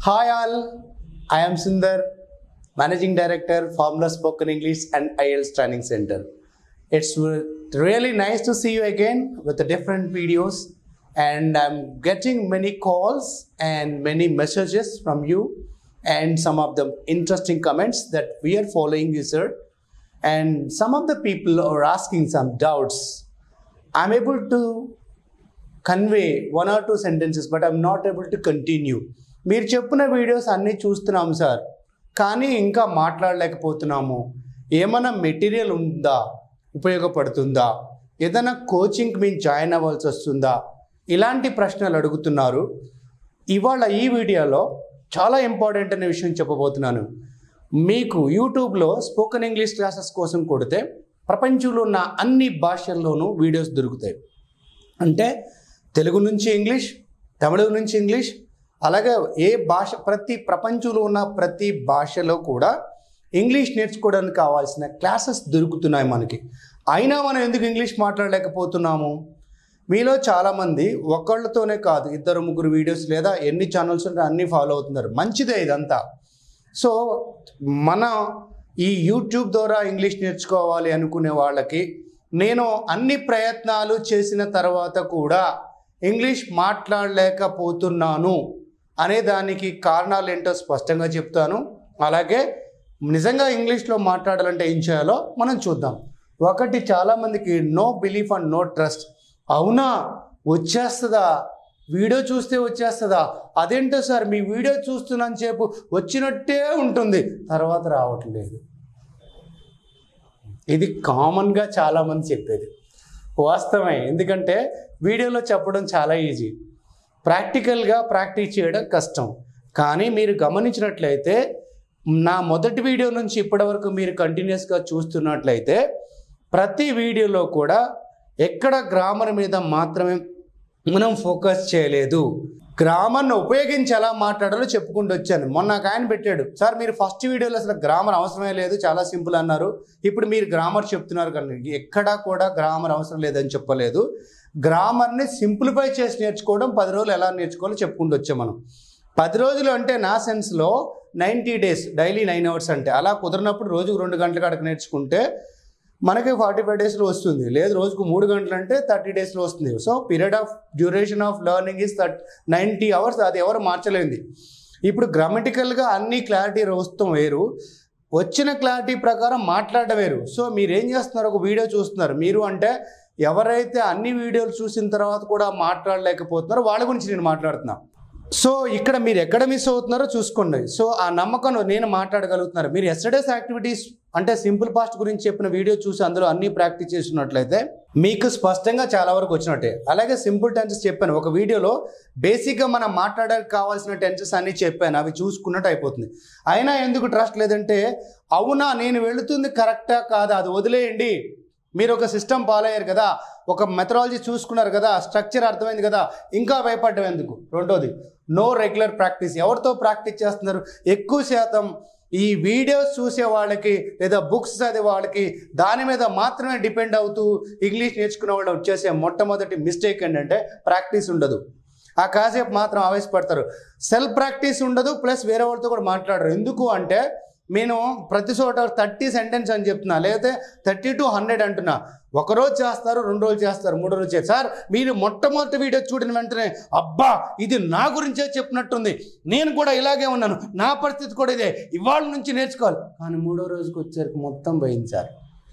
Hi all, I am Sundar, Managing Director, Formula Spoken English and IELTS Training Center. It's re- really nice to see you again with the different videos and I'm getting many calls and many messages from you and some of the interesting comments that we are following you sir and some of the people are asking some doubts. I'm able to convey one or two sentences but I'm not able to continue మీరు చెప్పిన videos అన్నీ చూస్తున్నాం sir కానీ ఇంకా మాట్లాడలేకపోతున్నాము ఏమైనా material ఉందా ఉపయోగపడుతుందా ఏదైనా కోచింగ్ మేము జాయిన్ అవ్వాల్సి వస్తుందా ఇలాంటి ప్రశ్నలు అడుగుతున్నారు ఇవాళ ఈ వీడియోలో చాలా ఇంపార్టెంట్ అనే విషయం చెప్పబోతున్నాను మీకు యూట్యూబ్లో స్పోకెన్ ఇంగ్లీష్ క్లాసెస్ కోసం కొడితే ప్రపంచంలో ఉన్న అన్ని భాషల్లోనూ వీడియోస్ దొరుకుతాయి అంటే తెలుగు నుంచి ఇంగ్లీష్ తమిళం నుంచి ఇంగ్లీష్ అలాగే ఏ భాష ప్రతి ప్రపంచంలో ఉన్న ప్రతి భాషలో కూడా ఇంగ్లీష్ నేర్చుకోవడానికి కావాల్సిన క్లాసెస్ దొరుకుతున్నాయి మనకి అయినా మనం ఎందుకు ఇంగ్లీష్ మాట్లాడలేకపోతున్నాము మీలో చాలామంది ఒకళ్ళతోనే కాదు ఇద్దరు ముగ్గురు వీడియోస్ లేదా ఎన్ని ఛానల్స్ ఉంటే అన్నీ ఫాలో అవుతున్నారు మంచిదే ఇదంతా సో మన ఈ యూట్యూబ్ ద్వారా ఇంగ్లీష్ నేర్చుకోవాలి అనుకునే వాళ్ళకి నేను అన్ని ప్రయత్నాలు చేసిన తర్వాత కూడా ఇంగ్లీష్ మాట్లాడలేకపోతున్నాను అనే దానికి కారణాలు ఏంటో స్పష్టంగా చెప్తాను అలాగే నిజంగా ఇంగ్లీష్లో మాట్లాడాలంటే ఏం చేయాలో మనం చూద్దాం ఒకటి చాలామందికి no belief and no trust అవునా వచ్చేస్తుందా వీడియో చూస్తే వచ్చేస్తుందా అదేంటో సార్ మీ వీడియో చూస్తున్నాను సేపు వచ్చినట్టే ఉంటుంది తర్వాత రావట్లేదు ఇది కామన్గా చాలామంది చెప్పేది వాస్తవమే ఎందుకంటే వీడియోలో చెప్పడం చాలా ఈజీ ప్రాక్టికల్గా ప్రాక్టీస్ చేయడం కష్టం కానీ మీరు గమనించినట్లయితే నా మొదటి వీడియో నుంచి ఇప్పటివరకు మీరు కంటిన్యూస్గా చూస్తున్నట్లయితే ప్రతి వీడియోలో కూడా ఎక్కడ గ్రామర్ మీద మాత్రమే మనం ఫోకస్ చేయలేదు గ్రామర్ను ఉపయోగించి ఎలా మాట్లాడాలో చెప్పుకుంటూ వచ్చాను మొన్న ఒక ఆయన పెట్టాడు సార్ మీరు ఫస్ట్ వీడియోలో అసలు గ్రామర్ అవసరమే లేదు చాలా సింపుల్ అన్నారు ఇప్పుడు మీరు గ్రామర్ చెప్తున్నారు కానీ ఎక్కడా కూడా గ్రామర్ అవసరం లేదని చెప్పలేదు గ్రామర్ని సింప్లిఫై చేసి నేర్చుకోవడం పది రోజులు ఎలా నేర్చుకోవాలో చెప్పుకుంటూ వచ్చాం మనం పది రోజులు అంటే నా సెన్స్లో ninety days daily nine hours అంటే అలా కుదిరినప్పుడు రోజుకు రెండు గంటల కాడకు నేర్చుకుంటే మనకి ఫార్టీ ఫైవ్ డేస్లో వస్తుంది లేదు రోజుకు మూడు గంటలు అంటే థర్టీ డేస్లో వస్తుంది so period of duration of learning is థర్ట్ నైంటీ అవర్స్ అది ఎవరు మార్చలేంది ఇప్పుడు గ్రామటికల్గా అన్ని క్లారిటీ వస్తాం వేరు వచ్చిన క్లారిటీ ప్రకారం మాట్లాడడం వేరు సో మీరు ఏం చేస్తున్నారు ఒక వీడియో చూస్తున్నారు మీరు అంటే ఎవరైతే అన్ని వీడియోలు చూసిన తర్వాత కూడా మాట్లాడలేకపోతున్నారో వాళ్ళ గురించి నేను మాట్లాడుతున్నా సో ఇక్కడ మీరు ఎక్కడ మిస్ అవుతున్నారో చూసుకోండి సో ఆ నమ్మకం నేను మాట్లాడగలుగుతున్నారు మీరు ఎస్టర్డేస్ యాక్టివిటీస్ అంటే సింపుల్ పాస్ట్ గురించి చెప్పిన వీడియో చూసి అందులో అన్ని ప్రాక్టీస్ చేస్తున్నట్లయితే మీకు స్పష్టంగా చాలా వరకు వచ్చినట్టే అలాగే సింపుల్ టెన్సెస్ చెప్పాను ఒక వీడియోలో బేసిక్గా మనం మాట్లాడడానికి కావాల్సిన టెన్సెస్ అన్ని చెప్పాను అవి చూసుకున్నట్టు అయిపోతుంది అయినా ఎందుకు ట్రస్ట్ లేదంటే అవునా నేను వెళుతుంది కరెక్టా కాదా అది వదిలేయండి మీరు ఒక సిస్టమ్ ఫాలో అయ్యారు కదా ఒక మెథడాలజీ చూసుకున్నారు కదా స్ట్రక్చర్ అర్థమైంది కదా ఇంకా భయపడ్డం ఎందుకు రెండోది నో రెగ్యులర్ ప్రాక్టీస్ ఎవరితో ప్రాక్టీస్ చేస్తున్నారు ఎక్కువ శాతం ఈ వీడియోస్ చూసే వాళ్ళకి లేదా బుక్స్ చదివే వాళ్ళకి దాని మీద మాత్రమే డిపెండ్ అవుతూ ఇంగ్లీష్ నేర్చుకునే వాళ్ళు వచ్చేసే మొట్టమొదటి మిస్టేక్ ఏంటంటే ప్రాక్టీస్ ఉండదు ఆ కాసేపు మాత్రం ఆవేశపడతారు సెల్ఫ్ ప్రాక్టీస్ ఉండదు ప్లస్ వేరే వాళ్ళతో కూడా మాట్లాడరు ఎందుకు అంటే నేను ప్రతి చోట థర్టీ సెంటెన్స్ అని చెప్తున్నా లేకపోతే థర్టీ టు హండ్రెడ్ అంటున్నా ఒక రోజు చేస్తారు రెండు రోజులు చేస్తారు మూడో రోజు చేస్తారు సార్ మీరు మొట్టమొదటి వీడియో చూడిన వెంటనే అబ్బా ఇది నా గురించే చెప్పినట్టుంది నేను కూడా ఇలాగే ఉన్నాను నా పరిస్థితి కూడా ఇదే ఇవాళ నుంచి నేర్చుకోవాలి కానీ మూడో రోజుకి వచ్చేసరికి మొత్తం పోయింది సార్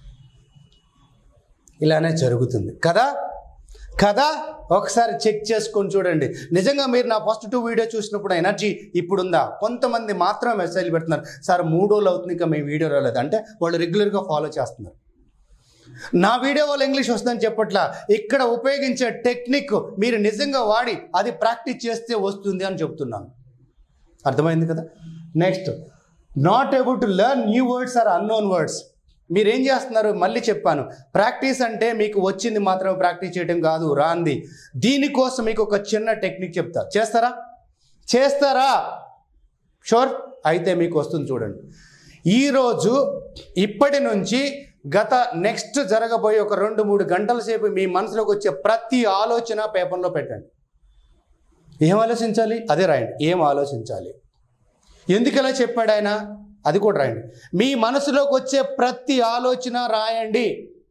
ఇలానే జరుగుతుంది కదా కదా ఒకసారి చెక్ చేసుకొని చూడండి నిజంగా మీరు నా ఫస్ట్ టూ వీడియో చూసినప్పుడు ఎనర్జీ ఇప్పుడుందా కొంతమంది మాత్రమే మెసేజ్లు పెడుతున్నారు సార్ మూడు రోజులు అవుతుంది ఇంకా మేము వీడియో రాలేదు అంటే వాళ్ళు రెగ్యులర్గా ఫాలో చేస్తున్నారు నా వీడియో వాళ్ళు ఇంగ్లీష్ వస్తుందని చెప్పట్లా ఇక్కడ ఉపయోగించే టెక్నిక్ మీరు నిజంగా వాడి అది ప్రాక్టీస్ చేస్తే వస్తుంది అని చెప్తున్నాను అర్థమైంది కదా next not able to learn new words or unknown words మీరు ఏం చేస్తున్నారు మళ్ళీ చెప్పాను ప్రాక్టీస్ అంటే మీకు వచ్చింది మాత్రమే ప్రాక్టీస్ చేయడం కాదు రాంది దీనికోసం మీకు ఒక చిన్న టెక్నిక్ చెప్తా చేస్తారా చేస్తారా షూర్ అయితే మీకు వస్తుంది చూడండి ఈరోజు ఇప్పటి నుంచి గత నెక్స్ట్ జరగబోయే ఒక రెండు మూడు గంటల సేపు మీ మనసులోకి వచ్చే ప్రతి ఆలోచన పేపర్లో పెట్టండి ఏం ఆలోచించాలి అదే రాయండి ఏం ఆలోచించాలి ఎందుకు ఇలా చెప్పాడు ఆయన అది కూడా రాయండి మీ మనసులోకి వచ్చే ప్రతి ఆలోచన రాయండి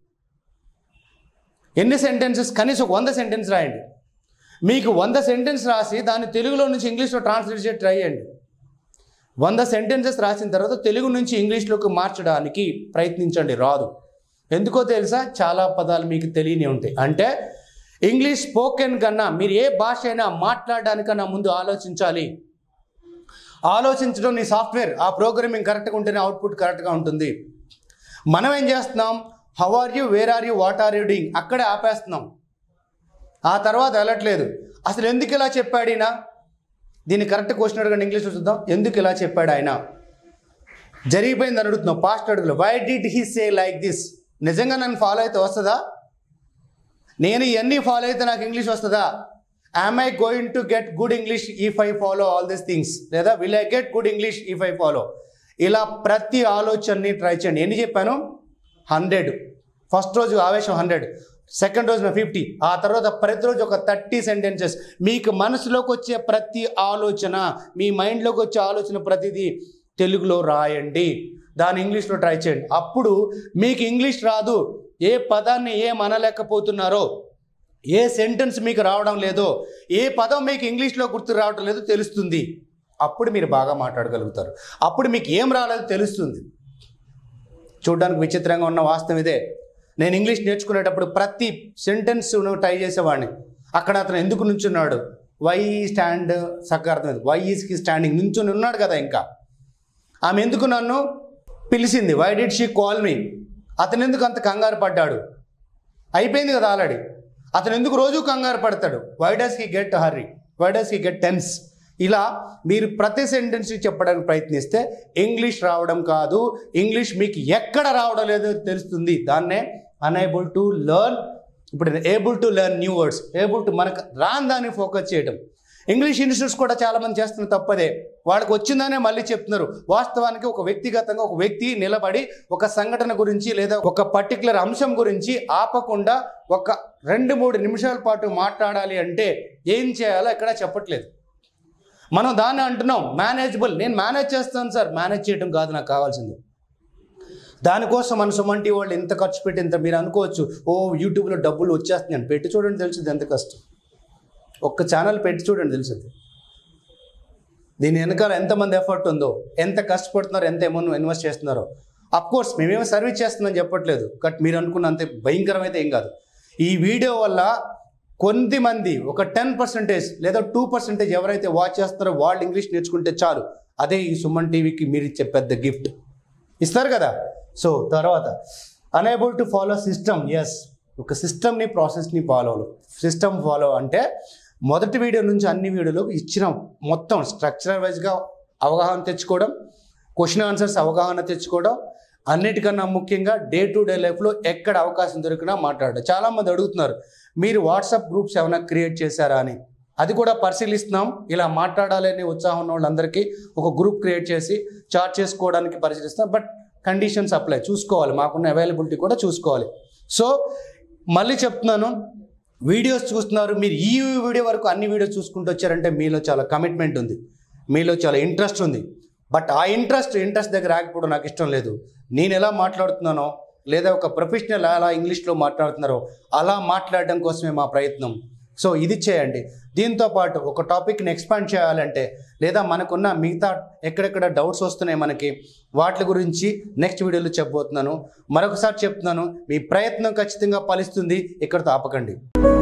ఎన్ని సెంటెన్సెస్ కనీసం ఒక వంద సెంటెన్స్ రాయండి మీకు వంద సెంటెన్స్ రాసి దాన్ని తెలుగులో నుంచి ఇంగ్లీష్లో ట్రాన్స్లేట్ చేసి ట్రై చేయండి వంద సెంటెన్సెస్ రాసిన తర్వాత తెలుగు నుంచి ఇంగ్లీష్లోకి మార్చడానికి ప్రయత్నించండి రాదు ఎందుకో తెలుసా చాలా పదాలు మీకు తెలియని ఉంటాయి అంటే ఇంగ్లీష్ స్పోకెన్ కన్నా మీరు ఏ భాష అయినా మాట్లాడడానికన్నా ముందు ఆలోచించాలి ఆలోచించడం నీ సాఫ్ట్వేర్ ఆ ప్రోగ్రామింగ్ కరెక్ట్గా ఉంటేనే అవుట్పుట్ కరెక్ట్గా ఉంటుంది మనం ఏం చేస్తున్నాం how are you where are you what are you doing అక్కడే ఆపేస్తున్నాం ఆ తర్వాత వెళ్ళట్లేదు అసలు ఎందుకు ఇలా చెప్పాడు ఈయన దీన్ని కరెక్ట్ క్వశ్చన్ అడగండి ఇంగ్లీష్లో చూద్దాం ఎందుకు ఇలా చెప్పాడు ఆయన జరిగిపోయింది అని అడుగుతున్నాం పాస్ట్ అడుగులో why did he say like this నిజంగా నన్ను ఫాలో అయితే వస్తుందా నేను ఇవన్నీ ఫాలో అయితే నాకు ఇంగ్లీష్ వస్తుందా am I going to get good English if I follow all these things లేదా will I get good English if I follow ఇలా ప్రతి ఆలోచనని ట్రై చేయండి ఎన్ని చెప్పాను హండ్రెడ్ ఫస్ట్ రోజు ఆవేశం హండ్రెడ్ సెకండ్ రోజున ఫిఫ్టీ ఆ తర్వాత ప్రతి రోజు ఒక థర్టీ సెంటెన్సెస్ మీకు మనసులోకి వచ్చే ప్రతి ఆలోచన మీ మైండ్లోకి వచ్చే ఆలోచన ప్రతిదీ తెలుగులో రాయండి దాన్ని ఇంగ్లీష్లో ట్రై చేయండి అప్పుడు మీకు ఇంగ్లీష్ రాదు ఏ పదాన్ని ఏం అనలేకపోతున్నారో ఏ సెంటెన్స్ మీకు రావడం లేదో ఏ పదం మీకు ఇంగ్లీష్లో గుర్తు రావడం లేదో తెలుస్తుంది అప్పుడు మీరు బాగా మాట్లాడగలుగుతారు అప్పుడు మీకు ఏం రాలేదో తెలుస్తుంది చూడడానికి విచిత్రంగా ఉన్న వాస్తవం ఇదే నేను ఇంగ్లీష్ నేర్చుకునేటప్పుడు ప్రతి సెంటెన్స్ ట్రై చేసేవాడిని అక్కడ అతను ఎందుకు నుంచున్నాడు వై స్టాండ్ సక్క అర్థమైంది వై ఈస్కి స్టాండింగ్ నుంచుని ఉన్నాడు కదా ఇంకా ఆమె ఎందుకు నన్ను పిలిచింది why did she call me అతను ఎందుకు అంత కంగారు పడ్డాడు అయిపోయింది కదా ఆల్రెడీ అతను ఎందుకు రోజు కంగారు పడతాడు why does he get hurry why does he get tense ఇలా మీరు ప్రతి సెంటెన్స్ చెప్పడానికి ప్రయత్నిస్తే ఇంగ్లీష్ రావడం కాదు ఇంగ్లీష్ మీకు ఎక్కడ రావడం లేదో తెలుస్తుంది దాన్నే అన్ఏబుల్ టు లెర్న్ ఇప్పుడు able to learn new words able to మనకు రాని దాన్ని ఫోకస్ చేయడం ఇంగ్లీష్ ఇన్స్టిట్యూట్స్ కూడా చాలామంది చేస్తున్న తప్పదే వాళ్ళకి వచ్చిందనే మళ్ళీ చెప్తున్నారు వాస్తవానికి ఒక వ్యక్తిగతంగా ఒక వ్యక్తి నిలబడి ఒక సంఘటన గురించి లేదా ఒక పర్టికులర్ అంశం గురించి ఆపకుండా ఒక రెండు మూడు నిమిషాల పాటు మాట్లాడాలి అంటే ఏం చేయాలో ఎక్కడా చెప్పట్లేదు మనం దాన్ని అంటున్నాం మేనేజబుల్ నేను మేనేజ్ చేస్తాను సార్ మేనేజ్ చేయడం కాదు నాకు కావాల్సింది దానికోసం మన సుమంటి వాళ్ళు ఎంత ఖర్చు పెట్టి ఎంత మీరు అనుకోవచ్చు ఓ యూట్యూబ్లో డబ్బులు వచ్చేస్తున్నాను పెట్టి చూడండి తెలుస్తుంది ఎంత కష్టం ఒక్క ఛానల్ పెట్టి చూడండి తెలుస్తుంది దీని వెనకాల ఎంతమంది ఎఫర్ట్ ఉందో ఎంత కష్టపడుతున్నారో ఎంత అమౌంట్ ఇన్వెస్ట్ చేస్తున్నారో అఫ్ కోర్స్ మేమేమో సర్వీస్ చేస్తుందని చెప్పట్లేదు బట్ మీరు అనుకున్నంత భయంకరమైతే ఏం కాదు ఈ వీడియో వల్ల కొంతమంది ఒక టెన్ పర్సెంటేజ్ లేదా టూ పర్సెంటేజ్ ఎవరైతే వాచ్ చేస్తున్నారో వాళ్ళు ఇంగ్లీష్ నేర్చుకుంటే చాలు అదే ఈ సుమన్ టీవీకి మీరు ఇచ్చే పెద్ద గిఫ్ట్ ఇస్తారు కదా సో తర్వాత అనేబుల్ టు ఫాలో సిస్టమ్ ఎస్ ఒక సిస్టమ్ని ప్రాసెస్ని ఫాలో సిస్టమ్ ఫాలో అంటే మొదటి వీడియో నుంచి అన్ని వీడియోలు ఇచ్చిన మొత్తం స్ట్రక్చరల్ వైజ్గా అవగాహన తెచ్చుకోవడం క్వశ్చన్ ఆన్సర్స్ అవగాహన తెచ్చుకోవడం అన్నిటికన్నా ముఖ్యంగా డే టు డే లైఫ్లో ఎక్కడ అవకాశం దొరికినా మాట్లాడడం చాలామంది అడుగుతున్నారు మీరు వాట్సాప్ గ్రూప్స్ ఏమైనా క్రియేట్ చేశారా అని అది కూడా పరిశీలిస్తున్నాం ఇలా మాట్లాడాలనే ఉత్సాహం ఉన్న వాళ్ళందరికీ ఒక గ్రూప్ క్రియేట్ చేసి చార్ట్ చేసుకోవడానికి పరిశీలిస్తాం బట్ కండిషన్స్ అప్లై చూసుకోవాలి మాకున్న అవైలబిలిటీ కూడా చూసుకోవాలి సో మళ్ళీ చెప్తున్నాను వీడియోస్ చూస్తున్నారు మీరు ఈ వీడియో వరకు అన్ని వీడియోస్ చూసుకుంటూ వచ్చారంటే మీలో చాలా కమిట్మెంట్ ఉంది మీలో చాలా ఇంట్రెస్ట్ ఉంది బట్ ఆ ఇంట్రెస్ట్ ఇంట్రెస్ట్ దగ్గర ఆగిపోవడం నాకు ఇష్టం లేదు నేను ఎలా మాట్లాడుతున్నానో లేదా ఒక ప్రొఫెషనల్ ఎలా ఇంగ్లీష్లో మాట్లాడుతున్నారో అలా మాట్లాడడం కోసమే మా ప్రయత్నం సో ఇది చేయండి దీంతో పాటు ఒక టాపిక్ని ఎక్స్పాండ్ చేయాలంటే లేదా మనకున్న మిగతా ఎక్కడెక్కడ డౌట్స్ వస్తున్నాయి మనకి వాటి గురించి నెక్స్ట్ వీడియోలో చెప్పబోతున్నాను మరొకసారి చెప్తున్నాను మీ ప్రయత్నం ఖచ్చితంగా ఫలిస్తుంది ఇక్కడితో ఆపకండి